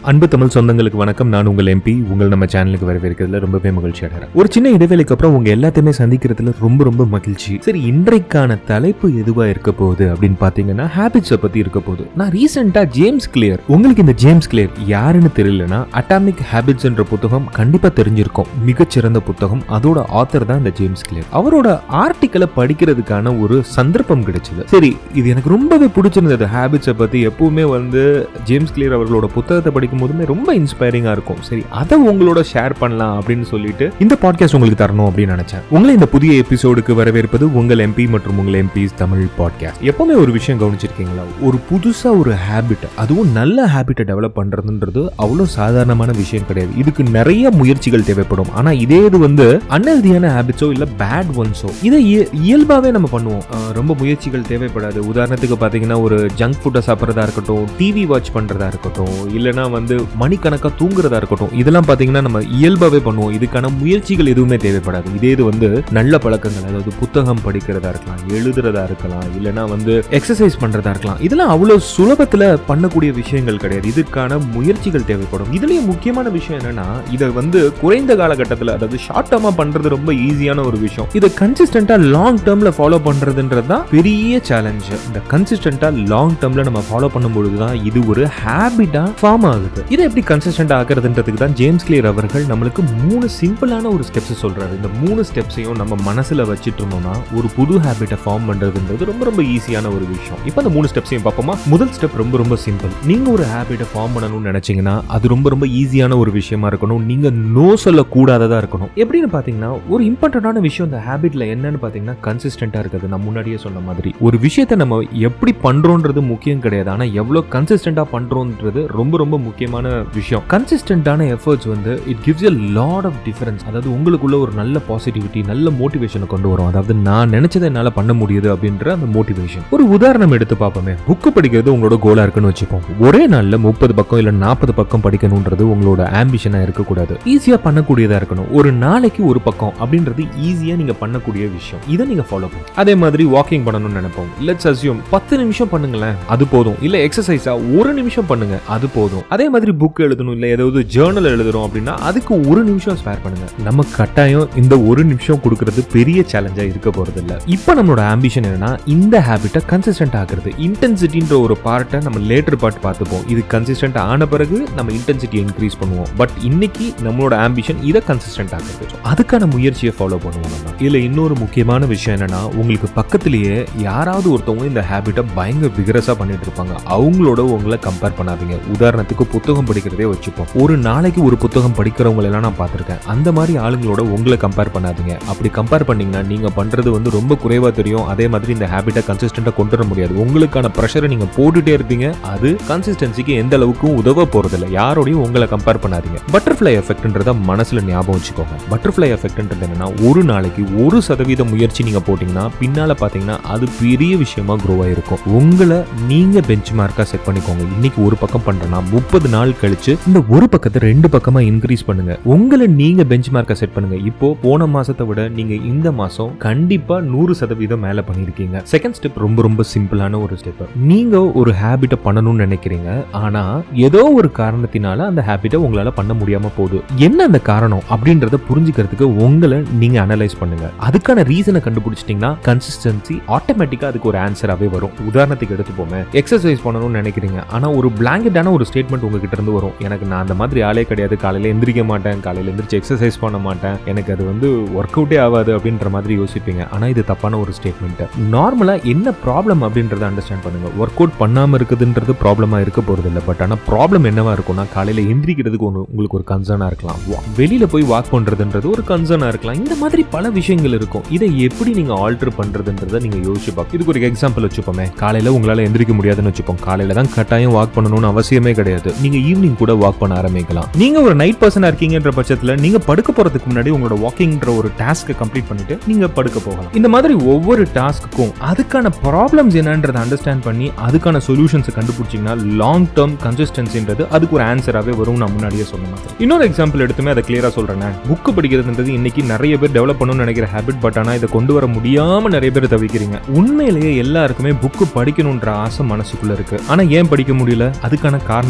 அன்பு தமிழ் சொந்தங்களுக்கு வணக்கம் நான் உங்கள் எம்பி உங்கள் நம்ம சேனலுக்கு வரவேற்கிறதுல ரொம்பவே மகிழ்ச்சி அடைகிறேன் ஒரு சின்ன இடைவேளைக்கு அப்புறம் உங்க எல்லாத்தையுமே சந்திக்கிறதுல ரொம்ப ரொம்ப மகிழ்ச்சி சரி இன்றைக்கான தலைப்பு எதுவா இருக்க போகுது அப்படின்னு பாத்தீங்கன்னா ஹேபிட்ஸை பத்தி இருக்க போகுது நான் ரீசெண்டா ஜேம்ஸ் கிளியர் உங்களுக்கு இந்த ஜேம்ஸ் கிளியர் யாருன்னு தெரியலனா அட்டாமிக் ஹேபிட்ஸ் என்ற புத்தகம் கண்டிப்பா தெரிஞ்சிருக்கும் மிகச்சிறந்த புத்தகம் அதோட ஆத்தர் தான் இந்த ஜேம்ஸ் கிளியர் அவரோட ஆர்டிக்கலை படிக்கிறதுக்கான ஒரு சந்தர்ப்பம் கிடைச்சது சரி இது எனக்கு ரொம்பவே பிடிச்சிருந்தது ஹேபிட்ஸை பத்தி எப்பவுமே வந்து ஜேம்ஸ் கிளியர் அவர்களோட புத்தகத்தை படிக்கும் போதுமே ரொம்ப இன்ஸ்பைரிங்கா இருக்கும் சரி அதை உங்களோட ஷேர் பண்ணலாம் அப்படின்னு சொல்லிட்டு இந்த பாட்காஸ்ட் உங்களுக்கு தரணும் அப்படின்னு நினைச்சேன் உங்களை இந்த புதிய எபிசோடுக்கு வரவேற்பது உங்கள் எம்பி மற்றும் உங்கள் எம்பிஸ் தமிழ் பாட்காஸ்ட் எப்பவுமே ஒரு விஷயம் கவனிச்சிருக்கீங்களா ஒரு புதுசா ஒரு ஹேபிட் அதுவும் நல்ல ஹேபிட்டை டெவலப் பண்றதுன்றது அவ்வளோ சாதாரணமான விஷயம் கிடையாது இதுக்கு நிறைய முயற்சிகள் தேவைப்படும் ஆனா இதே இது வந்து அன்ஹெல்தியான ஹேபிட்ஸோ இல்ல பேட் ஒன்ஸோ இதை இய- இயல்பாவே நம்ம பண்ணுவோம் அஹ் ரொம்ப முயற்சிகள் தேவைப்படாது உதாரணத்துக்கு பாத்தீங்கன்னா ஒரு ஜங்க் ஃபுட்டை சாப்பிட்றதா இருக்கட்டும் டிவி வாட்ச் பண்றதா இருக்கட்டும் இல்லைன்னா வந்து மணிக்கணக்கா தூங்குறதா இருக்கட்டும் இதெல்லாம் பாத்தீங்கன்னா நம்ம இயல்பாவே பண்ணுவோம் இதுக்கான முயற்சிகள் எதுவுமே தேவைப்படாது இதே இது வந்து நல்ல பழக்கங்கள் அதாவது புத்தகம் படிக்கிறதா இருக்கலாம் எழுதுறதா இருக்கலாம் இல்லைன்னா வந்து எக்ஸசைஸ் பண்றதா இருக்கலாம் இதெல்லாம் அவ்வளவு சுலபத்துல பண்ணக்கூடிய விஷயங்கள் கிடையாது இதுக்கான முயற்சிகள் தேவைப்படும் இதுலயும் முக்கியமான விஷயம் என்னன்னா இதை வந்து குறைந்த காலகட்டத்தில் அதாவது ஷார்ட் டேர்மா பண்றது ரொம்ப ஈஸியான ஒரு விஷயம் இதை கன்சிஸ்டன்டா லாங் டேர்ம்ல ஃபாலோ பண்றதுன்றது தான் பெரிய சேலஞ்ச் இந்த கன்சிஸ்டன்டா லாங் டேர்ம்ல நம்ம ஃபாலோ பண்ணும்பொழுது தான் இது ஒரு ஹேபிட்டா ஃபார்ம் ஆகுது இதை எப்படி கன்சிஸ்டன்ட் ஆகுறதுன்றதுக்கு தான் ஜேம்ஸ் கிளியர் அவர்கள் நம்மளுக்கு மூணு சிம்பிளான ஒரு ஸ்டெப்ஸ் சொல்றாரு இந்த மூணு ஸ்டெப்ஸையும் நம்ம மனசுல வச்சுட்டு இருந்தோம்னா ஒரு புது ஹேபிட்டை ஃபார்ம் பண்றதுன்றது ரொம்ப ரொம்ப ஈஸியான ஒரு விஷயம் இப்போ அந்த மூணு ஸ்டெப்ஸையும் பார்ப்போமா முதல் ஸ்டெப் ரொம்ப ரொம்ப சிம்பிள் நீங்க ஒரு ஹேபிட்டை ஃபார்ம் பண்ணணும்னு நினைச்சீங்கன்னா அது ரொம்ப ரொம்ப ஈஸியான ஒரு விஷயமா இருக்கணும் நீங்க நோ சொல்லக்கூடாததா இருக்கணும் எப்படின்னு பாத்தீங்கன்னா ஒரு இம்பார்ட்டன்டான விஷயம் இந்த ஹேபிட்ல என்னன்னு பாத்தீங்கன்னா கன்சிஸ்டன்டா இருக்குது நான் முன்னாடியே சொன்ன மாதிரி ஒரு விஷயத்தை நம்ம எப்படி பண்றோன்றது முக்கியம் கிடையாது ஆனா எவ்வளவு கன்சிஸ்டன்டா பண்றோன்றது ரொம்ப ரொம்ப முக்கியமான விஷயம் கன்சிஸ்டன்டான எஃபர்ட்ஸ் வந்து it gives a lot of difference அதாவது உங்களுக்குள்ள ஒரு நல்ல பாசிட்டிவிட்டி நல்ல மோட்டிவேஷனை கொண்டு வரும் அதாவது நான் நினைச்சதை என்னால பண்ண முடியுது அப்படின்ற அந்த மோட்டிவேஷன் ஒரு உதாரணம் எடுத்து பார்ப்போமே புக்கு படிக்கிறது உங்களோட கோலா இருக்குன்னு வச்சுப்போம் ஒரே நாள்ல முப்பது பக்கம் இல்ல நாற்பது பக்கம் படிக்கணும்ன்றது உங்களோட ஆம்பிஷனா இருக்கக்கூடாது ஈஸியா பண்ணக்கூடியதா இருக்கணும் ஒரு நாளைக்கு ஒரு பக்கம் அப்படின்றது ஈஸியா நீங்க பண்ணக்கூடிய விஷயம் இதை நீங்க ஃபாலோ பண்ணுங்க அதே மாதிரி வாக்கிங் பண்ணணும்னு நினைப்போம் லெட்ஸ் அசியூம் பத்து நிமிஷம் பண்ணுங்களேன் அது போதும் இல்ல எக்ஸசைஸா ஒரு நிமிஷம் பண்ணுங்க அது போதும் அதே மாதிரி புக் எழுதணும் இல்ல ஏதாவது ஜேர்னல் எழுதுறோம் அப்படின்னா அதுக்கு ஒரு நிமிஷம் ஸ்பேர் பண்ணுங்க நம்ம கட்டாயம் இந்த ஒரு நிமிஷம் கொடுக்கறது பெரிய சேலஞ்சா இருக்க போறது இல்ல இப்போ நம்மளோட ஆம்பிஷன் என்னன்னா இந்த ஹேபிட்டை கன்சிஸ்டன்ட் ஆக்குறது இன்டென்சிட்டின்ற ஒரு பார்ட்டை நம்ம லேட்டர் பார்ட் பார்த்துப்போம் இது கன்சிஸ்டன்ட் ஆன பிறகு நம்ம இன்டென்சிட்டி இன்க்ரீஸ் பண்ணுவோம் பட் இன்னைக்கு நம்மளோட ஆம்பிஷன் இதை கன்சிஸ்டன்ட் ஆக்குறது So, அதுக்கான முயற்சியை ஃபாலோ பண்ணுவோம் நம்ம இதுல இன்னொரு முக்கியமான விஷயம் என்னன்னா உங்களுக்கு பக்கத்திலேயே யாராவது ஒருத்தவங்க இந்த ஹேபிட்டை பயங்கர விகரஸா பண்ணிட்டு இருப்பாங்க அவங்களோட உங்களை கம்பேர் பண்ணாதீங்க உதாரணத்துக்கு புத்தகம் படிக்கிறதே வச்சுப்போம் ஒரு நாளைக்கு ஒரு புத்தகம் படிக்கிறவங்க எல்லாம் நான் பார்த்திருக்கேன் அந்த மாதிரி ஆளுங்களோட உங்களை கம்பேர் பண்ணாதீங்க அப்படி கம்பேர் பண்ணீங்கன்னா நீங்க பண்றது வந்து ரொம்ப குறைவா தெரியும் அதே மாதிரி இந்த ஹேபிட்டை கன்சிஸ்டன்டா கொண்டு வர முடியாது உங்களுக்கான ப்ரெஷரை நீங்க போட்டுட்டே இருப்பீங்க அது கன்சிஸ்டன்சிக்கு எந்த அளவுக்கும் உதவ போறதில்ல யாரோடையும் உங்களை கம்பேர் பண்ணாதீங்க பட்டர்ஃப்ளை எஃபெக்ட்ன்றத மனசுல ஞாபகம் வச்சுக்கோங்க பட்டர்ஃப்ளை எஃபெக்ட்ன்றது என்னன்னா ஒரு நாளைக்கு ஒரு சதவீத முயற்சி நீங்க போட்டீங்கன்னா பின்னால பாத்தீங்கன்னா அது பெரிய விஷயமா க்ரோ ஆயிருக்கும் உங்களை நீங்க பெஞ்ச் மார்க்கா செட் பண்ணிக்கோங்க இன்னைக்கு ஒரு பக்கம் பண்றேன்னா முப்பது நாள் கழிச்சு இந்த ஒரு பக்கத்தை ரெண்டு பக்கமா இன்க்ரீஸ் பண்ணுங்க உங்களை நீங்க பெஞ்ச் மார்க்கா செட் பண்ணுங்க இப்போ போன மாசத்தை விட நீங்க இந்த மாசம் கண்டிப்பா நூறு சதவீதம் மேல பண்ணிருக்கீங்க செகண்ட் ஸ்டெப் ரொம்ப ரொம்ப சிம்பிளான ஒரு ஸ்டெப் நீங்க ஒரு ஹேபிட்டை பண்ணணும்னு நினைக்கிறீங்க ஆனா ஏதோ ஒரு காரணத்தினால அந்த ஹேபிட்டை உங்களால பண்ண முடியாம போகுது என்ன அந்த காரணம் அப்படின்றத புரிஞ்சுக்கிறதுக்கு உங்களை நீங்க அனலைஸ் பண்ணுங்க அதுக்கான ரீசனை கண்டுபிடிச்சிட்டீங்கன்னா கன்சிஸ்டன்சி ஆட்டோமேட்டிக்கா அதுக்கு ஒரு ஆன்சராகவே வரும் உதாரணத்துக்கு எடுத்துப்போமே எக்ஸசைஸ் பண்ணணும்னு நினைக்கிறீங்க ஆனா ஒரு பிளாங்கெட்டான ஒரு ஸ்டேட்மெண்ட் உங்ககிட்ட இருந்து வரும் எனக்கு நான் அந்த மாதிரி ஆளே கிடையாது காலையில எந்திரிக்க மாட்டேன் காலையில எந்திரிச்சு எக்ஸசைஸ் பண்ண மாட்டேன் எனக்கு அது வந்து ஒர்க் அவுட்டே ஆகாது அப்படின்ற மாதிரி யோசிப்பீங்க ஆனா இது தப்பான ஒரு ஸ்டேட்மெண்ட் நார்மலா என்ன ப்ராப்ளம் அப்படின்றத அண்டர்ஸ்டாண்ட் பண்ணுங்க ஒர்க் அவுட் பண்ணாம இருக்குதுன்றது ப்ராப்ளமா இருக்க போறது இல்லை பட் ஆனா ப்ராப்ளம் என்னவா இருக்கும்னா காலையில எந்திரிக்கிறதுக்கு ஒன்று உங்களுக்கு ஒரு கன்சர்னா இருக்கலாம் வா- வெளியில போய் வாக் பண்றதுன்றது ஒரு கன்சர்னா இருக்கலாம் இந்த மாதிரி பல விஷயங்கள் இருக்கும் இதை எப்படி நீங்க ஆல்டர் பண்றதுன்றதை நீங்க யோசிச்சு பார்க்க இதுக்கு ஒரு எக்ஸாம்பிள் வச்சுப்போமே காலையில உங்களால எந்திரிக்க முடியாதுன்னு வச்சுப்போம் காலையில தான் கட்டாயம் வாக் பண்ணணும்னு அவசியமே கிடையாது நீங்க ஈவினிங் கூட வாக் பண்ண ஆரம்பிக்கலாம் நீங்க ஒரு நைட் பர்சனா இருக்கீங்கன்ற பட்சத்துல நீங்க படுக்க போறதுக்கு முன்னாடி உங்களோட வாக்கிங்ன்ற ஒரு டாஸ்க்கை கம்ப்ளீட் பண்ணிட்டு நீங்க படுக்க போகலாம் இந்த மாதிரி ஒவ்வொரு டாஸ்க்குக்கும் அதுக்கான ப்ராப்ளம்ஸ் என்னன்றதை அண்டர்ஸ்டாண்ட் பண்ணி அதுக்கான சொல்யூஷன்ஸ் கண்டுபிடிச்சீங்கன்னா லாங் டேர்ம் கன்சிஸ்டன்சின்றது அதுக்கு ஒரு ஆன்சராகவே வரும் நான் முன்னாடியே சொன்ன மாதிரி இன்னொரு எக்ஸாம்பிள் எடுத்துமே அதை கிளியரா சொல்றேன் புக்கு படிக்கிறதுன்றது இன்னைக்கு நிறைய பேர் டெவலப் பண்ணணும்னு நினைக்கிற ஹேபிட் பட் ஆனா இதை கொண்டு வர முடியாம நிறைய பேர் தவிக்கிறீங்க உண்மையிலேயே எல்லாருக்குமே புக்கு படிக்கணுன்ற ஆசை மனசுக்குள்ள இருக்கு ஆனா ஏன் படிக்க முடியல அதுக்கான காரணத்தை தெரிஞ்சுக்க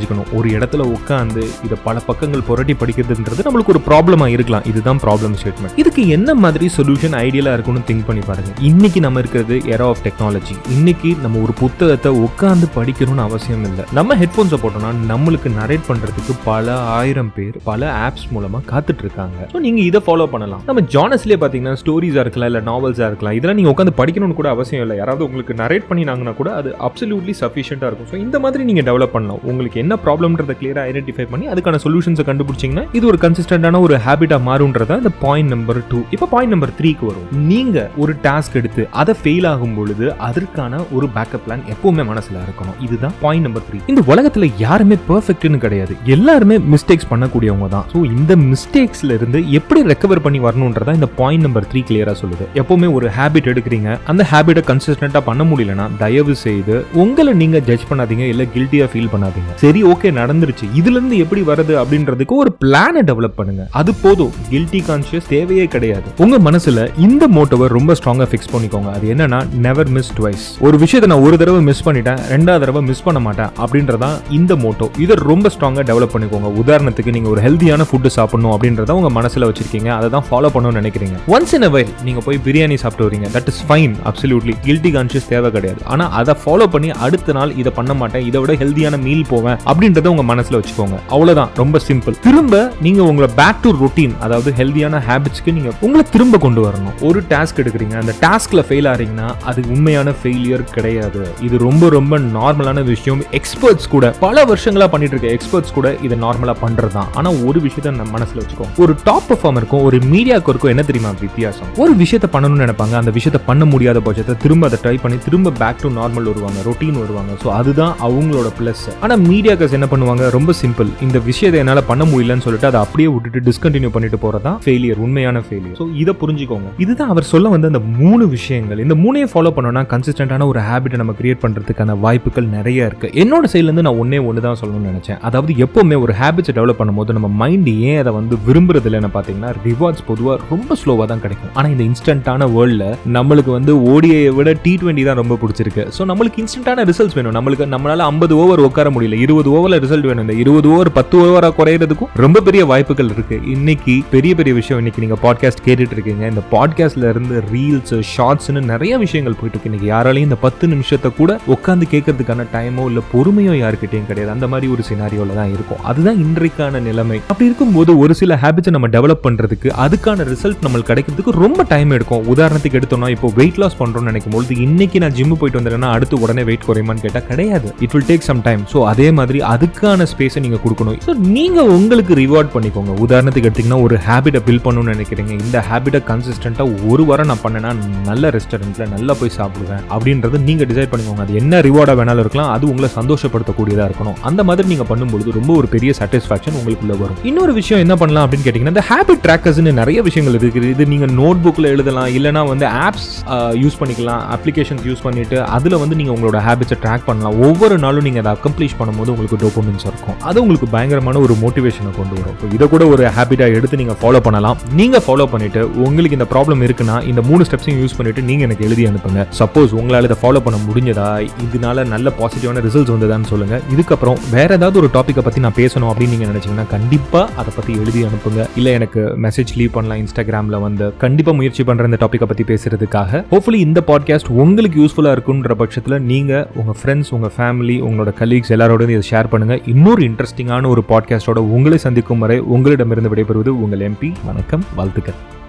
படிக்கணும் ஒரு இடத்துல உட்காந்து இதை பல பக்கங்கள் புரட்டி படிக்கிறதுன்றது நம்மளுக்கு ஒரு ப்ராப்ளமா இருக்கலாம் இதுதான் ப்ராப்ளம் ஸ்டேட்மெண்ட் இதுக்கு என்ன மாதிரி சொல்யூஷன் ஐடியலா இருக்கும்னு திங்க் பண்ணி பாருங்க இன்னைக்கு நம்ம இருக்கிறது எரா ஆஃப் டெக்னாலஜி இன்னைக்கு நம்ம ஒரு புத்தகத்தை உட்காந்து படிக்கணும்னு அவசியம் இல்லை நம்ம ஹெட்ஃபோன்ஸை போட்டோம்னா நம்மளுக்கு நரேட் பண்றதுக்கு பல ஆயிரம் பேர் பல ஆப்ஸ் மூலமா காத்துட்டு இருக்காங்க ஸோ நீங்க இதை ஃபாலோ பண்ணலாம் நம்ம ஜானஸ்லேயே பாத்தீங்கன்னா ஸ்டோரிஸா இருக்கலாம் இல்ல நாவல்ஸா இருக்கலாம் இதெல்லாம் நீங்க உட்காந்து படிக்கணும்னு கூட அவசியம் இல்லை யாராவது உங்களுக்கு நரேட் பண்ணினாங்கன்னா கூட அது அப்சல்யூட்லி சஃபிஷியண்டா இருக்கும் ஸோ இந்த மாதிரி நீங்க டெவலப் பண்ணலாம் உங்களுக்கு என்ன ப்ராப்ளம்ன்றதை கிளியரா ஐடென்டிஃபை பண்ணி அதுக்கான சொல்யூஷன்ஸை கண்டுபிடிச்சிங்கன்னா இது ஒரு கன்சிஸ்டன்டான ஒரு ஹேபிட்டா மாறும்ன்றதா இந்த பாயிண்ட் நம்பர் டூ இப்போ பாயிண்ட் நம்பர் த்ரீக்கு வரும் நீங்க ஒரு டாஸ்க் எடுத்து அதை ஃபெயில் ஆகும் பொழுது அதற்கான ஒரு பேக்கப் பிளான் எப்பவுமே மனசுல இருக்கணும் இதுதான் பாயிண்ட் நம்பர் த்ரீ இந்த உலகத்துல யாருமே பெர்ஃபெக்ட்னு கிடையாது எல்லாருமே மிஸ்டேக்ஸ் பண்ணக்கூடியவங்க தான் ஸோ இந்த மிஸ்டேக்ஸ்ல இருந்து எப்படி ரெக்கவர் பண்ணி வரணுன்றதா இந்த பாயிண்ட் நம்பர் த்ரீ கிளியரா சொல்லுது எப்பவுமே ஒரு ஹேபிட் எடுக்கிறீங்க அந்த ஹேபிட்டை கன்சிஸ்டன்டா பண்ண முடியலன்னா தயவு செய்து உங்களை நீங்க ஜட்ஜ் பண்ணாதீங்க இல்ல கில்ட்டியா ஃபீல் பண்ணாதீங்க சரி ஓகே நடந்துருச்சு இதுல இருந்து எப்படி வருது அப்படின்றதுக்கு ஒரு பிளானை டெவலப் பண்ணுங்க அது போதும் கில்ட்டி கான்சியஸ் தேவையே கிடையாது உங்க மனசுல இந்த மோட்டோவை ரொம்ப ஸ்ட்ராங்கா ஃபிக்ஸ் பண்ணிக்கோங்க அது என்னன்னா நெவர் மிஸ் ட்வைஸ் ஒரு விஷயத்தை நான் ஒரு தடவை மிஸ் பண்ணிட்டேன் ரெண்டாவது தடவை மிஸ் பண்ண மாட்டேன் அப்படின்றதான் இந்த மோட்டோ இதை ரொம்ப ஸ்ட்ராங்கா டெவலப் பண்ணிக்கோங்க உதாரணத்துக்கு நீங்க ஒரு ஹெல்தியான ஃபுட்டு சாப்பிடணும் அப்படின்றத உங்க மனசுல வச்சிருக்கீங்க அதை தான் ஃபாலோ பண்ணணும்னு நினைக்கிறீங்க ஒன்ஸ் இன் அ வைல் நீங்க போய் பிரியாணி சாப்பிட்டு வரீங்க that is fine absolutely guilty conscious தேவை கிடையாது ஆனா அதை ஃபாலோ பண்ணி அடுத்த நாள் இதை பண்ண மாட்டேன் இதை விட ஹெல்தியான மீல் போவேன் அப்படின்றத உங்க மனசுல வச்சுக்கோங்க அவ்வளவுதான் ரொம்ப சிம்பிள் திரும்ப நீங்க உங்களை பேக் டு ரொட்டீன் அதாவது ஹெல்தியான ஹேபிட்ஸ்க்கு நீங்க உங்களை திரும்ப கொண்டு வரணும் ஒரு டாஸ்க் எடுக்கிறீங்க அந்த டாஸ்க்ல ஃபெயில் ஆறீங்கன்னா அது உண்மையான ஃபெயிலியர் கிடையாது இது ரொம்ப ரொம்ப நார்மலான விஷயம் எக்ஸ்பர்ட்ஸ் கூட பல வருஷங்களா பண்ணிட்டு இருக்க எக்ஸ்பர்ட்ஸ் கூட இதை நார்மலா பண்றது தான் ஆனா ஒரு விஷயத்த நம்ம மனசுல வச்சுக்கோ ஒரு டாப் பெர்ஃபார்மருக்கும் ஒரு மீடியாக்கருக்கும் என்ன தெரியுமா வித்தியாசம் ஒரு விஷயத்த பண்ணணும்னு நினைப்பாங்க அந்த விஷயத்த பண்ண முடியாத பட்சத்தை திரும்ப அதை ட்ரை பண்ணி திரும்ப பேக் டு நார்மல் வருவாங்க ரொட்டீன் வருவாங்க ஸோ அதுதான் அவங்களோட பிளஸ் ஆனா மீடியாக்கர்ஸ் என்ன பண்ணுவாங்க ரொம்ப சிம்பிள் இந்த விஷயத்தை என்னால பண்ண முடியலன்னு சொல்லிட்டு அதை அப்படியே விட்டுட்டு டிஸ்கண்டினியூ பண்ணிட்டு போறதா ஃபெயிலியர் உண்மையான ஃபெயிலியர் ஸோ இதை புரிஞ்சுக்கோங்க இதுதான் அவர் சொல்ல வந்த அந்த மூணு விஷயங்கள் இந்த மூணையும் ஃபாலோ பண்ணோம்னா கன்சிஸ்டன்டான ஒரு ஹேபிட்டை நம்ம கிரியேட் பண்றதுக்கான வாய்ப்புகள் நிறைய இருக்கு என்னோட சைட்ல இருந்து நான் ஒன்னே ஒன்று தான் சொல்லணும்னு நினைச்சேன் அதாவது எப்பவுமே ஒரு ஹேபிட்ஸை டெவலப் பண்ணும்போது நம்ம மைண்ட் ஏன் அதை வந்து விரும்புறது இல்லைன்னு பார்த்தீங்கன்னா ரிவார்ட்ஸ் பொதுவாக ரொம்ப ஸ்லோவாக தான் கிடைக்கும் ஆனால் இந்த இன்ஸ்டன்டான வேர்ல்டில் நம்மளுக்கு வந்து ஓடியை விட டி டுவெண்ட்டி தான் ரொம்ப பிடிச்சிருக்கு ஸோ நம்மளுக்கு இன்ஸ்டன்டான ரிசல்ட்ஸ் வேணும் நம்மளுக்கு நம்மளால ஐம்பது ஓவர் உட்கார முடியல இருபது ஓவரில் ரிசல்ட் வேணும் இந்த இருபது ஓவர் பத்து ஓவராக குறையிறதுக்கும் ரொம்ப பெரிய வாய்ப்புகள் இருக்கு இன்னைக்கு பெரிய பெரிய விஷயம் இன்னைக்கு நீங்க பாட்காஸ்ட் கேட்டுட்டு இருக்கீங்க இந்த பாட்காஸ்ட்ல இருந்து ரீல்ஸ் ஷார்ட்ஸ்னு நிறைய விஷயங்கள் போயிட்டு இருக்கு இன்னைக்கு யாராலையும் இந்த பத்து நிமிஷத்தை கூட உட்காந்து கேட்கறதுக்கான டைமோ இல்ல பொறுமையோ யாருக்கிட்டையும் கிடையாது அந்த மாதிரி ஒரு சினாரியோல தான் இருக்கும் அதுதான் இன்றைக்கான நிலைமை அப்படி இருக்கும்போது ஒரு சில ஹேபிட்ஸை நம்ம டெவலப் பண்றதுக்கு அதுக்கான ரிசல்ட் நம்மளுக்கு கிடைக்கிறதுக்கு ரொம்ப டைம் எடுக்கும் உதாரணத்துக்கு எடுத்தோம்னா இப்போ வெயிட் லாஸ் பண்றோம்னு நினைக்கும் போது இன்னைக்கு நான் ஜிம்மு போயிட்டு வந்தேன்னா அடுத்து உடனே வெயிட் குறையுமான்னு கேட்டா கிடையாது it will take some time so அதே மாதிரி அதுக்கான ஸ்பேஸை நீங்க கொடுக்கணும் ஸோ நீங்க உங்களுக்கு ரிவார்ட் பண்ணிக்கோங்க உதாரணத்துக்கு எடுத்தீங்கன்னா ஒரு ஹேபிட்டை பில் பண்ணணும்னு நினைக்கிறீங்க இந்த ஹேபிட்டை கன்சிஸ்டன்ட்டா ஒரு வாரம் நான் பண்ணேன்னா நல்ல ரெஸ்டாரண்ட்ல நல்லா போய் சாப்பிடுவேன் அப்படின்றது நீங்க டிசைட் பண்ணிக்கோங்க அது என்ன ரிவார்டா வேணாலும் இருக்கலாம் அது உங்களை சந்தோஷப்படுத்தக்கூடியதா இருக்கணும் அந்த மாதிரி நீங்க பண்ணும்போது ரொம்ப ஒரு பெரிய சாட்டிஸ்ஃபேக்ஷன் உங்களுக்குள்ள வரும் இன்னொரு விஷயம் என்ன பண்ணலாம் அப்படின்னு கேட்டீங்கன்னா இந்த ஹேபிட் ட்ராக்கர்ஸ்னு நிறைய விஷயங்கள் இருக்குது இது நீங்க நோட் புக்ல எழுதலாம் இல்லைனா வந்து ஆப்ஸ் யூஸ் பண்ணிக்கலாம் அப்ளிகேஷன்ஸ் யூஸ் பண்ணிட்டு அதுல வந்து நீங்க உங்களோட ஹேபிட்ஸை ட்ராக் பண்ணலாம் ஒவ்வொரு நாளும் நீங்க அதை அக்கம்ப்ளீஷ் பண்ணும்போது உங்களுக்கு டோபமின்ஸ் இருக்கும் அது உங்களுக்கு பயங்கரமான ஒரு மோட்டிவேஷனை கொண்டு வரும் So இதை கூட ஒரு ஹேபிட்டா எடுத்து நீங்க ஃபாலோ பண்ணலாம் நீங்க ஃபாலோ பண்ணிட்டு உங்களுக்கு இந்த ப்ராப்ளம் இருக்குன்னா இந்த மூணு ஸ்டெப்ஸையும் யூஸ் பண்ணிட்டு நீங்க எனக்கு எழுதி அனுப்புங்க சப்போஸ் உங்களால இதை ஃபாலோ பண்ண முடிஞ்சதா இதனால நல்ல பாசிட்டிவான ரிசல்ட்ஸ் வந்ததான்னு சொல்லுங்க இதுக்கப்புறம் வேற ஏதாவது ஒரு டாப்பிக்கை பத்தி நான் பேசணும் அப்படின்னு நீங்க நினைச்சீங்கன்னா கண்டிப்பா அதை பத்தி எழுதி அனுப்புங்க இல்ல எனக்கு மெசேஜ் லீவ் பண்ணலாம் இன்ஸ்டாகிராம்ல வந்து கண்டிப்பா முயற்சி பண்ற இந்த டாப்பிக்கை பத்தி பேசுறதுக்காக ஹோப்ஃபுல்லி இந்த பாட்காஸ்ட் உங்களுக்கு யூஸ்ஃபுல்லா இருக்குன்ற பட்சத்துல நீங்க உங்க ஃப்ரெண்ட்ஸ் உங்க ஃபேமிலி உங்களோட கலீக்ஸ் எல்லாரோடையும் இதை ஷேர் பண்ணுங்க இன்னொரு இன்ட்ரெஸ்டிங்கான ஒரு பாட்காஸ்டோட உங்களை சந்திக்கும் வரை உங்களிடமிருந்து விடைபெறுவது உங்கள் எம்பி வணக்கம் வாழ்த்துக்கள்